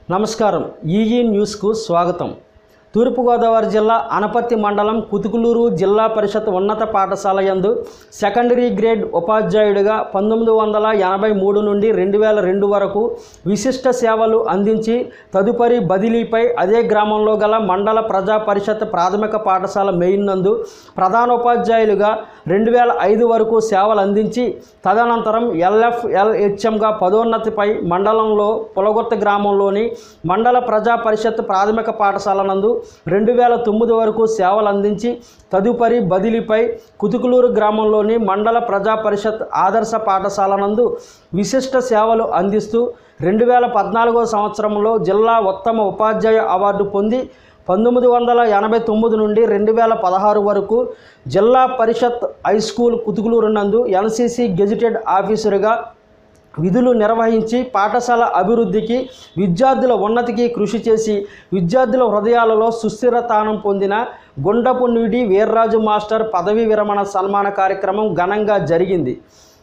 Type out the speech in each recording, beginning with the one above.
నమస్కారం ఈఈ న్యూస్కు స్వాగతం తూర్పుగోదావరి జిల్లా అనపత్తి మండలం కుతుకులూరు జిల్లా పరిషత్ ఉన్నత పాఠశాల యందు సెకండరీ గ్రేడ్ ఉపాధ్యాయుడిగా పంతొమ్మిది వందల ఎనభై మూడు నుండి రెండు వేల రెండు వరకు విశిష్ట సేవలు అందించి తదుపరి బదిలీపై అదే గ్రామంలో గల మండల ప్రజా పరిషత్ ప్రాథమిక పాఠశాల మెయిన్ నందు ప్రధానోపాధ్యాయులుగా రెండు వేల ఐదు వరకు సేవలు అందించి తదనంతరం ఎల్ఎఫ్ఎల్హెచ్ఎంగా పదోన్నతిపై మండలంలో పులగొత్త గ్రామంలోని మండల ప్రజా పరిషత్ ప్రాథమిక పాఠశాల నందు రెండు వేల తొమ్మిది వరకు సేవలు అందించి తదుపరి బదిలీపై కుతుకులూరు గ్రామంలోని మండల ప్రజా పరిషత్ ఆదర్శ పాఠశాల నందు విశిష్ట సేవలు అందిస్తూ రెండు వేల పద్నాలుగో సంవత్సరంలో జిల్లా ఉత్తమ ఉపాధ్యాయ అవార్డు పొంది పంతొమ్మిది వందల ఎనభై తొమ్మిది నుండి రెండు వేల పదహారు వరకు జిల్లా పరిషత్ హై స్కూల్ కుతుకులూరు నందు ఎన్సీసీ గెజిటెడ్ ఆఫీసర్గా విధులు నిర్వహించి పాఠశాల అభివృద్ధికి విద్యార్థుల ఉన్నతికి కృషి చేసి విద్యార్థుల హృదయాలలో సుస్థిర స్థానం పొందిన గుండపు నీడి వీర్రాజు మాస్టర్ పదవీ విరమణ సన్మాన కార్యక్రమం ఘనంగా జరిగింది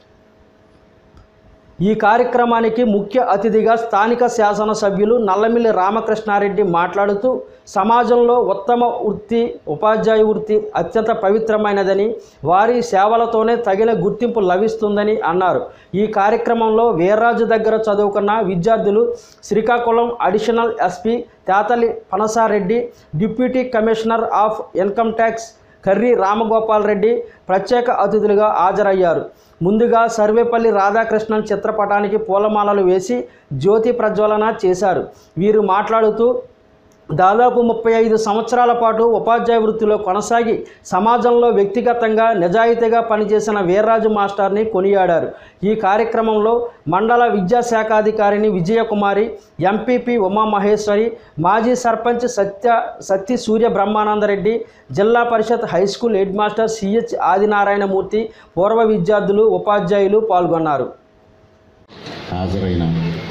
ఈ కార్యక్రమానికి ముఖ్య అతిథిగా స్థానిక శాసనసభ్యులు నల్లమిల్లి రామకృష్ణారెడ్డి మాట్లాడుతూ సమాజంలో ఉత్తమ వృత్తి ఉపాధ్యాయ వృత్తి అత్యంత పవిత్రమైనదని వారి సేవలతోనే తగిన గుర్తింపు లభిస్తుందని అన్నారు ఈ కార్యక్రమంలో వీర్రాజు దగ్గర చదువుకున్న విద్యార్థులు Srikakulam additional SP Tetali Panasareddy deputy commissioner of income tax Karri Ramagopal Reddy ప్రత్యేక అతిథులుగా హాజరయ్యారు ముందుగా సర్వేపల్లి రాధాకృష్ణన్ చిత్రపటానికి పూలమాలలు వేసి జ్యోతి ప్రజ్వలన చేశారు వీరు మాట్లాడుతూ దాదాపు ముప్పై ఐదు సంవత్సరాల పాటు ఉపాధ్యాయ వృత్తిలో కొనసాగి సమాజంలో వ్యక్తిగతంగా నిజాయితీగా పనిచేసిన వీర్రాజు మాస్టర్ని కొనియాడారు ఈ కార్యక్రమంలో మండల విద్యాశాఖాధికారిని విజయకుమారి ఎంపీపీ ఉమామహేశ్వరి మాజీ సర్పంచ్ సత్య Satti Surya Brahmanandareddy Zilla Parishad high school head master CH Adinarayanamurthy పూర్వ విద్యార్థులు ఉపాధ్యాయులు పాల్గొన్నారు హాజరైన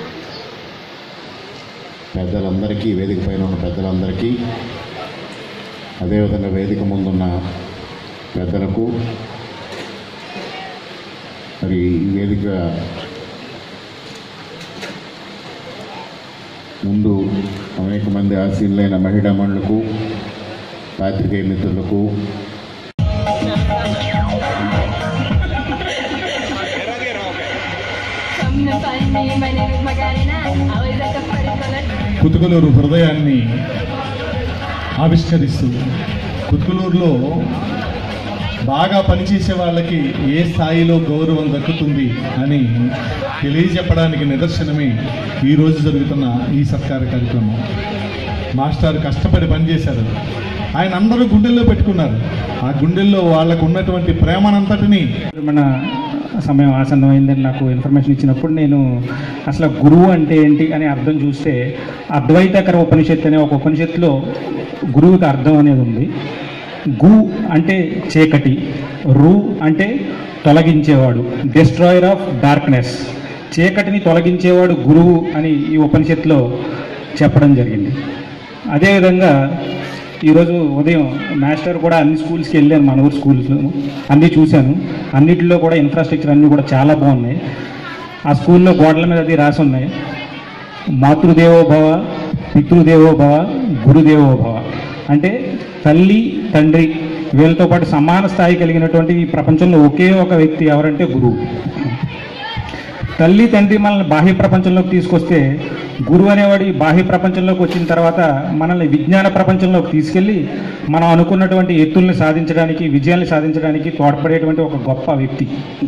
పెద్దలందరికీ వేదిక పైన ఉన్న పెద్దలందరికీ అదేవిధంగా వేదిక ముందున్న పెద్దలకు మరి ఈ వేదిక ముందు అనేక మంది ఆశీనులైన మహిళా మణులకు పాత్రికేయ మిత్రులకు Come to find me, my name is Macarena. Always like a party color. Kutukuluru హృదయాన్ని ఆవిష్కరిస్తూ కుతుకులూరులో బాగా పనిచేసే వాళ్ళకి ఏ స్థాయిలో గౌరవం దక్కుతుంది అని తెలియజెప్పడానికి నిదర్శనమే ఈరోజు జరుగుతున్న ఈ సత్కార కార్యక్రమం మాస్టర్ కష్టపడి పనిచేశారు ఆయన అందరూ గుండెల్లో పెట్టుకున్నారు ఆ గుండెల్లో వాళ్ళకు ఉన్నటువంటి ప్రేమనంతటిని మన సమయం ఆసన్నమైందని నాకు ఇన్ఫర్మేషన్ ఇచ్చినప్పుడు నేను అసలు గురువు అంటే ఏంటి అని అర్థం చూస్తే అద్వైతకర ఉపనిషత్తు అనే ఒక ఉపనిషత్తులో గురువుకి అర్థం అనేది ఉంది గు అంటే చీకటి రు అంటే తొలగించేవాడు డిస్ట్రాయర్ ఆఫ్ డార్క్నెస్ చీకటిని తొలగించేవాడు గురువు అని ఈ ఉపనిషత్తులో చెప్పడం జరిగింది అదేవిధంగా ఈరోజు ఉదయం మాస్టర్ కూడా అన్ని స్కూల్స్కి వెళ్ళాను మన ఊరు స్కూల్స్లో అన్నీ చూశాను అన్నిటిలో కూడా ఇన్ఫ్రాస్ట్రక్చర్ అన్నీ కూడా చాలా బాగున్నాయి ఆ స్కూల్లో గోడల మీద అది రాసి ఉన్నాయి మాతృదేవో భవ పితృదేవో భవ గురుదేవో భవ అంటే తల్లి తండ్రి వీళ్ళతో పాటు సమాన స్థాయి కలిగినటువంటి ఈ ప్రపంచంలో ఒకే ఒక వ్యక్తి ఎవరంటే గురువు తల్లి తండ్రి మనల్ని బాహ్య ప్రపంచంలోకి తీసుకొస్తే గురువు అనేవాడు ఈ బాహ్య ప్రపంచంలోకి వచ్చిన తర్వాత మనల్ని విజ్ఞాన ప్రపంచంలోకి తీసుకెళ్ళి మనం అనుకున్నటువంటి ఎత్తుల్ని సాధించడానికి విజయాన్ని సాధించడానికి తోడ్పడేటువంటి ఒక గొప్ప వ్యక్తి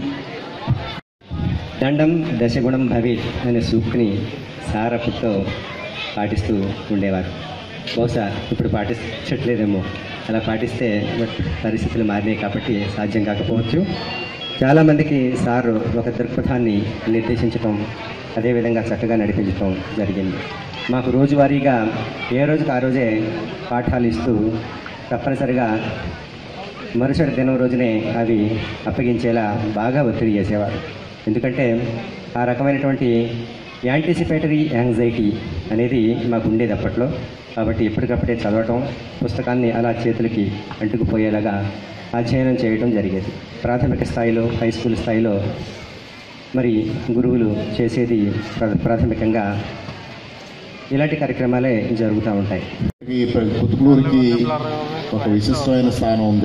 దండం దశగుణం భవేత్ అనే సూక్తిని సారపుతో పాటిస్తూ ఉండేవారు బహుశా ఇప్పుడు పాటించట్లేదేమో అలా పాటిస్తే పరిస్థితులు మారినాయి కాబట్టి సాధ్యం కాకపోవచ్చు చాలామందికి సారు ఒక దృక్పథాన్ని నిర్దేశించటం అదేవిధంగా చక్కగా నడిపించటం జరిగింది మాకు రోజువారీగా ఏ రోజుకి ఆ రోజే పాఠాలు ఇస్తూ తప్పనిసరిగా మరుసటి దినం రోజునే అవి అప్పగించేలా బాగా ఒత్తిడి చేసేవారు ఎందుకంటే ఆ రకమైనటువంటి యాంటిసిపేటరీ యాంగ్జైటీ అనేది మాకు ఉండేది అప్పట్లో కాబట్టి ఎప్పటికప్పుడే చదవటం పుస్తకాన్ని అలా చేతులకి అంటుకుపోయేలాగా అధ్యయనం చేయడం జరిగేది ప్రాథమిక స్థాయిలో హై స్కూల్ స్థాయిలో మరి గురువులు చేసేది ప్ర- ప్రాథమికంగా ఇలాంటి కార్యక్రమాలే జరుగుతూ ఉంటాయి ఈ ప్ర- కుతుకులూరుకి ఒక విశిష్టమైన స్థానం ఉంది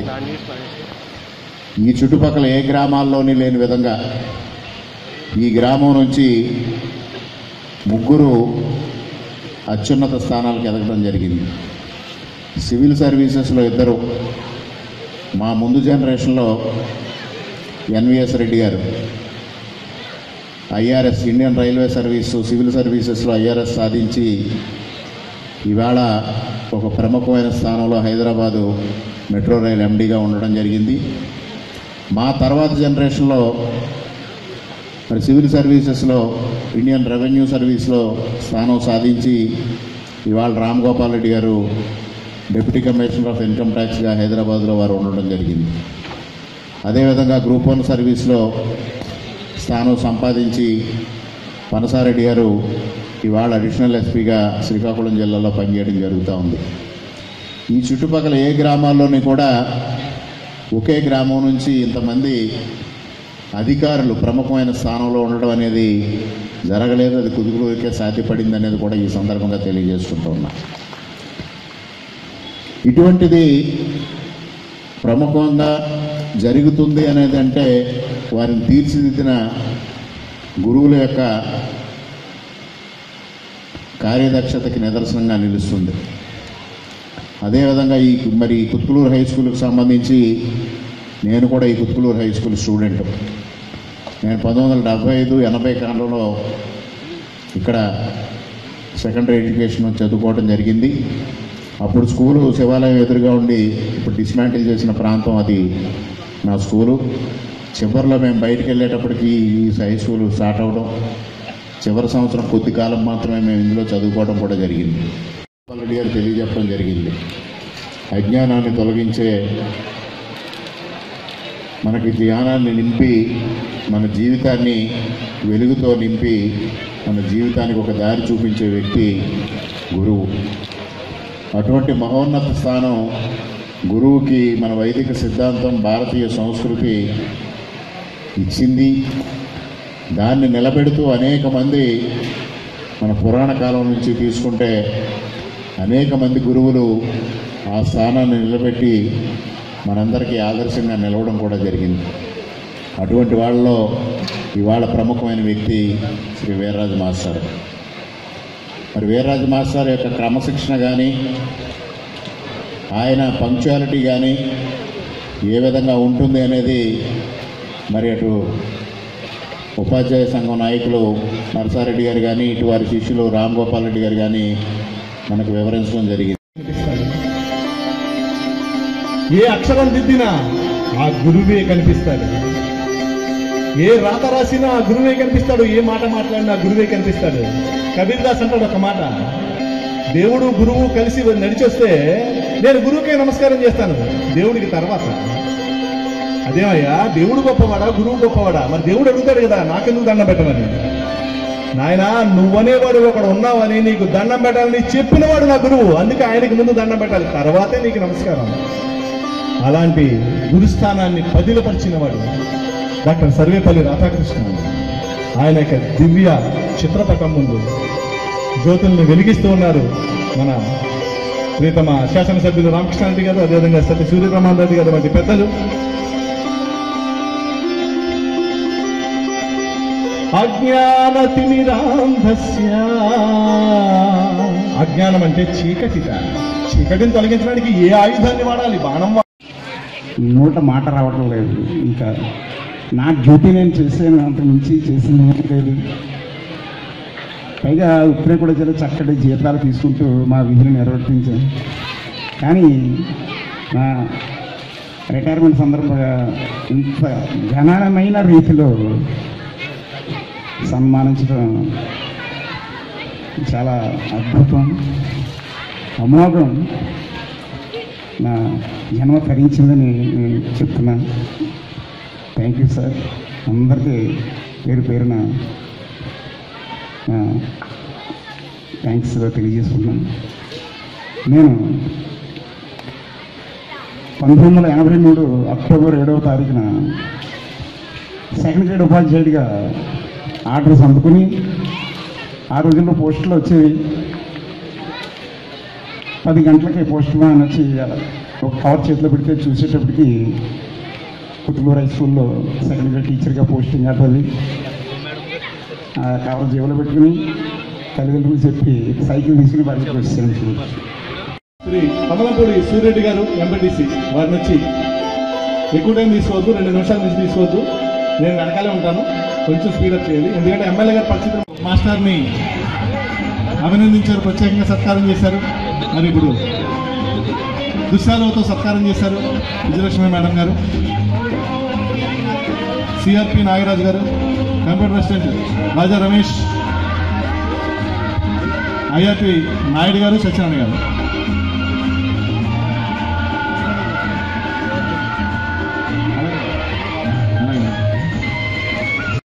ఈ చుట్టుపక్కల ఏ గ్రామాల్లోని లేని విధంగా ఈ గ్రామం నుంచి ముగ్గురు అత్యున్నత స్థానాలకు ఎదగడం జరిగింది సివిల్ సర్వీసెస్లో ఇద్దరు మా ముందు జనరేషన్లో NVS Reddy garu IRS Indian railway service civil సర్వీసెస్లో ఐఆర్ఎస్ సాధించి ఇవాళ ఒక ప్రముఖమైన స్థానంలో హైదరాబాదు మెట్రో రైల్ ఎండీగా ఉండడం జరిగింది మా తర్వాత జనరేషన్లో మరి సివిల్ సర్వీసెస్లో ఇండియన్ రెవెన్యూ సర్వీస్లో స్థానం సాధించి ఇవాళ రామ్ గోపాల్ రెడ్డి గారు డిప్యూటీ కమిషనర్ ఆఫ్ ఇన్కమ్ ట్యాక్స్గా హైదరాబాద్లో వారు ఉండడం జరిగింది అదేవిధంగా గ్రూప్ వన్ సర్వీస్లో స్థానం సంపాదించి పనసారెడ్డి గారు ఇవాళ అడిషనల్ ఎస్పీగా శ్రీకాకుళం జిల్లాలో పనిచేయడం జరుగుతూ ఉంది ఈ చుట్టుపక్కల ఏ గ్రామాల్లోని కూడా ఒకే గ్రామం నుంచి ఇంతమంది అధికారులు ప్రముఖమైన స్థానంలో ఉండడం అనేది జరగలేదు అది కుదుగులూరికే సాధ్యపడింది అనేది కూడా ఈ సందర్భంగా తెలియజేసుకుంటూ ఉన్నా ఇటువంటిది ప్రముఖంగా జరుగుతుంది అనేది అంటే వారిని తీర్చిదిద్దిన గురువుల యొక్క కార్యదక్షతకి నిదర్శనంగా నిలుస్తుంది అదేవిధంగా ఈ మరి ఈ కుత్కులూరు హై స్కూల్కి సంబంధించి నేను కూడా ఈ కుత్కులూరు హై స్కూల్ స్టూడెంట్ నేను పంతొమ్మిది వందల డెబ్బై ఐదు ఎనభై కాలంలో ఇక్కడ సెకండరీ ఎడ్యుకేషన్ చదువుకోవడం జరిగింది అప్పుడు స్కూలు శివాలయం ఎదురుగా ఉండి ఇప్పుడు డిస్మాంటిల్ చేసిన ప్రాంతం అది నా స్కూలు చివరిలో మేము బయటికి వెళ్ళేటప్పటికి ఈ హై స్కూల్ స్టార్ట్ అవ్వడం చివరి సంవత్సరం కొద్ది కాలం మాత్రమే మేము ఇందులో చదువుకోవడం కూడా జరిగింది రెడ్డి గారు తెలియజెప్పడం జరిగింది అజ్ఞానాన్ని తొలగించే మనకి జ్ఞానాన్ని నింపి మన జీవితాన్ని వెలుగుతో నింపి మన జీవితానికి ఒక దారి చూపించే వ్యక్తి గురువు అటువంటి మహోన్నత స్థానం గురువుకి మన వైదిక సిద్ధాంతం భారతీయ సంస్కృతి ఇచ్చింది దాన్ని నిలబెడుతూ అనేక మంది మన పురాణ కాలం నుంచి తీసుకుంటే అనేక మంది గురువులు ఆ స్థానాన్ని నిలబెట్టి మనందరికీ ఆదర్శంగా నిలవడం కూడా జరిగింది అటువంటి వాళ్ళలో ఇవాళ ప్రముఖమైన వ్యక్తి శ్రీ వీర్రాజు మాస్టర్ మరి వీర్రాజు మాస్టర్ యొక్క క్రమశిక్షణ కానీ ఆయన పంక్చువాలిటీ కానీ ఏ విధంగా ఉంటుంది అనేది మరి అటు ఉపాధ్యాయ సంఘం నాయకులు నరసారెడ్డి గారు కానీ ఇటు వారి శిష్యులు రామ్ గోపాల్ రెడ్డి గారు కానీ మనకు వివరించడం జరిగింది ఏ అక్షరం దిద్దినా ఆ గురువే కనిపిస్తాడు ఏ రాత రాసినా ఆ గురువే కనిపిస్తాడు ఏ మాట మాట్లాడినా ఆ గురువే కనిపిస్తాడు కబీర్ దాస్ అంటాడు ఒక మాట దేవుడు గురువు కలిసి నడిచొస్తే నేను గురువుకే నమస్కారం చేస్తాను దేవుడికి తర్వాత అదేమయ్యా దేవుడు గొప్పవాడా గురువు గొప్పవాడా మరి దేవుడు అడుగుతాడు కదా నాకెందుకు దండం పెట్టమని నాయన నువ్వనేవాడు ఒకడు ఉన్నావని నీకు దండం పెట్టాలని చెప్పినవాడు నా గురువు అందుకే ఆయనకి ముందు దండం పెట్టాలి తర్వాతే నీకు నమస్కారం అలాంటి గురుస్థానాన్ని పదిలపరిచినవాడు డాక్టర్ సర్వేపల్లి రాధాకృష్ణ ఆయన యొక్క దివ్య చిత్రపటం ముందు జ్యోతుల్ని వెలిగిస్తూ ఉన్నారు మన ప్రీతమ శాసనసభ్యులు రామకృష్ణారెడ్డి గారు అదేవిధంగా సత్య సూర్యరమణ రెడ్డి గారు వంటి పెద్దలు అజ్ఞానతిమిరాంధస్య అజ్ఞానం అంటే చీకటిట చీకటిని తొలగించడానికి ఏ ఆయుధాన్ని వాడాలి బాణం వా- నోట మాట రావటం లేదు ఇంకా నా డ్యూటీ నేను చేసాను అంత మించి చేసింది ఏమీ లేదు పైగా ఇప్పుడే కూడా చాలా చక్కటి జీతాలు తీసుకుంటూ మా విధులు నిర్వర్తించాను కానీ నా రిటైర్మెంట్ సందర్భంగా ఇంత ఘనమైన రీతిలో సన్మానించడం చాలా అద్భుతం అమోఘం నా జన్మ తరించిందని నేను చెప్తున్నాను థ్యాంక్ యూ సార్ అందరికీ పేరు పేరున థ్యాంక్స్ తెలియజేసుకున్నాను నేను పంతొమ్మిది వందల ఎనభై మూడు అక్టోబర్ ఏడవ తారీఖున సెకండ్ గ్రేడ్ ఉపాధ్యాయుడిగా ఆర్డర్స్ అందుకుని ఆ రోజుల్లో పోస్టులు వచ్చేవి పది గంటలకి పోస్ట్ మ్యాన్ వచ్చి ఒక కవర్ చేతిలో పెడితే చూసేటప్పటికి పుత్తూరు హై స్కూల్లో సెకండ్ ఇయర్ టీచర్గా పోస్టింగ్ అవుతుంది ఆ కవర్ జేబులో పెట్టుకుని తల్లిదండ్రులు చెప్పి సైకిల్ తీసుకుని బయటకు వచ్చాను శ్రీ కమలంపూడి సూర్యరెడ్డి గారు ఎంపీటీసీ వారిని వచ్చి ఎక్కువ టైం తీసుకోవద్దు రెండు నిమిషాల నుంచి తీసుకోవద్దు నేను వెనకాలే ఉంటాను కొంచెం స్పీడప్ చేయాలి ఎందుకంటే ఎమ్మెల్యే గారు పరిస్థితి మాస్టర్ని అభినందించారు ప్రత్యేకంగా సత్కారం చేశారు మరి ఇప్పుడు దుశ్శాలతో సత్కారం చేశారు Vijayalakshmi madam garu CRP Nagaraju garu computer president Raja Ramesh IRP Naidu garu Satyanarayana గారు